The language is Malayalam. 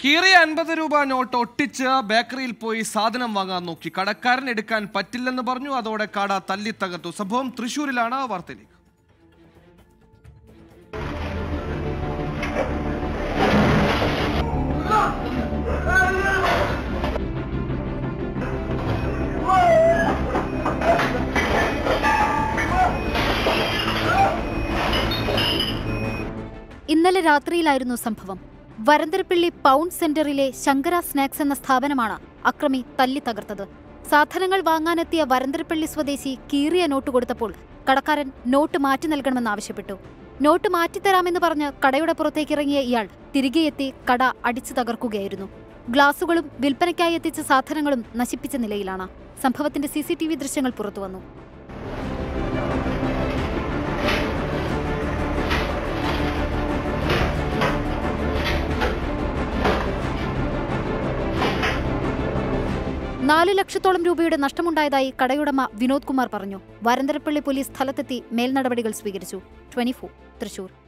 കീറിയ അൻപത് രൂപ നോട്ട് ഒട്ടിച്ച് ബേക്കറിയിൽ പോയി സാധനം വാങ്ങാൻ നോക്കി കടക്കാരൻ എടുക്കാൻ പറ്റില്ലെന്ന് പറഞ്ഞു അതോടെ കട തല്ലി തകർത്തു സംഭവം തൃശൂരിലാണ് വാർത്തയിലേക്ക് ഇന്നലെ രാത്രിയിലായിരുന്നു സംഭവം വരന്തരപ്പിള്ളി പൗണ്ട് സെന്ററിലെ ശങ്കര സ്നാക്സ് എന്ന സ്ഥാപനമാണ് അക്രമി തല്ലി തകർത്തത് സാധനങ്ങൾ വാങ്ങാനെത്തിയ വരന്തരപ്പള്ളി സ്വദേശി കീറിയ നോട്ട് കൊടുത്തപ്പോൾ കടക്കാരൻ നോട്ട് മാറ്റി നൽകണമെന്നാവശ്യപ്പെട്ടു നോട്ട് മാറ്റിത്തരാമെന്ന് പറഞ്ഞ് കടയുടെ പുറത്തേക്ക് ഇറങ്ങിയ ഇയാൾ തിരികെ എത്തി കട അടിച്ചു തകർക്കുകയായിരുന്നു ഗ്ലാസുകളും വിൽപ്പനയ്ക്കായി എത്തിച്ച സാധനങ്ങളും നശിപ്പിച്ച നിലയിലാണ് സംഭവത്തിന്റെ സി സി ടി വി ദൃശ്യങ്ങൾ പുറത്തുവന്നു നാല് ലക്ഷത്തോളം രൂപയുടെ നഷ്ടമുണ്ടായതായി കടയുടമ വിനോദ് കുമാർ പറഞ്ഞു വരന്തരപ്പള്ളി പോലീസ് സ്ഥലത്തെത്തി മേൽനടപടികൾ സ്വീകരിച്ചു ട്വന്റി തൃശൂർ